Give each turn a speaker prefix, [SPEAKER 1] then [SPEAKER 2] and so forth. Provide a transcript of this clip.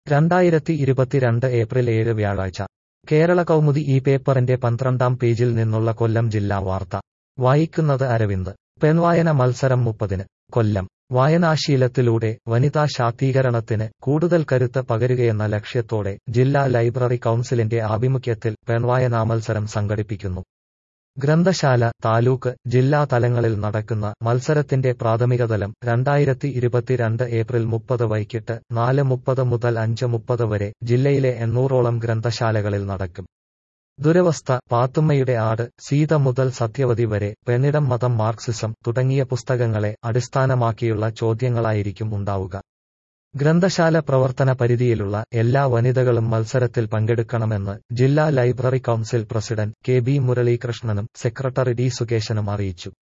[SPEAKER 1] രണ്ടായിരത്തി ഇരുപത്തിരണ്ട് ഏപ്രിൽ ഏഴ് വ്യാഴാഴ്ച കേരള കൗമുദി ഈ പേപ്പറിന്റെ പന്ത്രണ്ടാം പേജിൽ നിന്നുള്ള കൊല്ലം ജില്ലാ വാർത്ത വായിക്കുന്നത് അരവിന്ദ് പെൺവായന മത്സരം മുപ്പതിന് കൊല്ലം വായനാശീലത്തിലൂടെ വനിതാ ശാക്തീകരണത്തിന് കൂടുതൽ കരുത്ത് പകരുകയെന്ന ലക്ഷ്യത്തോടെ ജില്ലാ ലൈബ്രറി കൗൺസിലിന്റെ ആഭിമുഖ്യത്തിൽ പെൺവായനാ മത്സരം സംഘടിപ്പിക്കുന്നു ഗ്രന്ഥശാല താലൂക്ക് ജില്ലാ തലങ്ങളിൽ നടക്കുന്ന മത്സരത്തിന്റെ പ്രാഥമികതലം രണ്ടായിരത്തി ഇരുപത്തിരണ്ട് ഏപ്രിൽ മുപ്പത് വൈകിട്ട് നാല് മുപ്പത് മുതൽ അഞ്ച് മുപ്പത് വരെ ജില്ലയിലെ എണ്ണൂറോളം ഗ്രന്ഥശാലകളിൽ നടക്കും ദുരവസ്ഥ പാത്തുമ്മയുടെ ആട് സീത മുതൽ സത്യവതി വരെ പെണ്ണിടം മതം മാർക്സിസം തുടങ്ങിയ പുസ്തകങ്ങളെ അടിസ്ഥാനമാക്കിയുള്ള ചോദ്യങ്ങളായിരിക്കും ഉണ്ടാവുക ഗ്രന്ഥശാല പ്രവർത്തന പരിധിയിലുള്ള എല്ലാ വനിതകളും മത്സരത്തിൽ പങ്കെടുക്കണമെന്ന് ജില്ലാ library council president K B മുരളീകൃഷ്ണനും സെക്രട്ടറി ഡി സുകേശനും അറിയിച്ചു